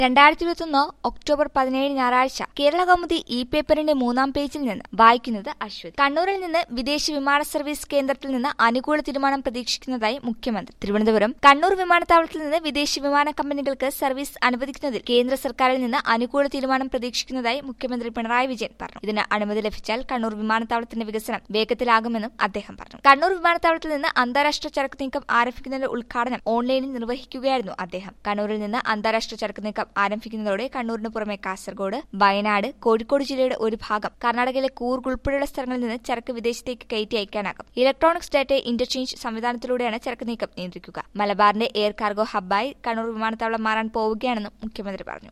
രണ്ടായിരത്തി ഇരുപത്തൊന്ന് ഒക്ടോബർ പതിനേഴ് ഞായറാഴ്ച കേരള കൗമുദി ഇ പേപ്പറിന്റെ മൂന്നാം പേജിൽ നിന്ന് വായിക്കുന്നത് അശ്വത് കണ്ണൂരിൽ നിന്ന് വിദേശ വിമാന സർവീസ് കേന്ദ്രത്തിൽ നിന്ന് അനുകൂല തീരുമാനം പ്രതീക്ഷിക്കുന്നതായി മുഖ്യമന്ത്രി തിരുവനന്തപുരം കണ്ണൂർ വിമാനത്താവളത്തിൽ നിന്ന് വിദേശ വിമാന കമ്പനികൾക്ക് സർവീസ് അനുവദിക്കുന്നതിൽ കേന്ദ്ര സർക്കാരിൽ നിന്ന് അനുകൂല തീരുമാനം പ്രതീക്ഷിക്കുന്നതായി മുഖ്യമന്ത്രി പിണറായി വിജയൻ പറഞ്ഞു ഇതിന് അനുമതി ലഭിച്ചാൽ കണ്ണൂർ വിമാനത്താവളത്തിന്റെ വികസനം വേഗത്തിലാകുമെന്നും അദ്ദേഹം പറഞ്ഞു കണ്ണൂർ വിമാനത്താവളത്തിൽ നിന്ന് അന്താരാഷ്ട്ര ചരക്ക് നീക്കം ആരംഭിക്കുന്നതിന്റെ ഉദ്ഘാടനം ഓൺലൈനിൽ നിർവഹിക്കുകയായിരുന്നു അദ്ദേഹം കണ്ണൂരിൽ നിന്ന് അന്താരാഷ്ട്ര ചരക്ക് നീക്കം ആരംഭിക്കുന്നതോടെ കണ്ണൂരിന് പുറമെ കാസർഗോഡ് വയനാട് കോഴിക്കോട് ജില്ലയുടെ ഒരു ഭാഗം കർണാടകയിലെ കൂർഗ് ഉൾപ്പെടെയുള്ള സ്ഥലങ്ങളിൽ നിന്ന് ചരക്ക് വിദേശത്തേക്ക് കയറ്റി അയക്കാനാകും ഇലക്ട്രോണിക്സ് ഡാറ്റ ഇന്റർചേഞ്ച് സംവിധാനത്തിലൂടെയാണ് ചരക്ക് നീക്കം നിയന്ത്രിക്കുക മലബാറിന്റെ എയർ കാർഗോ ഹബ്ബായി കണ്ണൂർ വിമാനത്താവളം മാറാൻ പോവുകയാണെന്നും മുഖ്യമന്ത്രി പറഞ്ഞു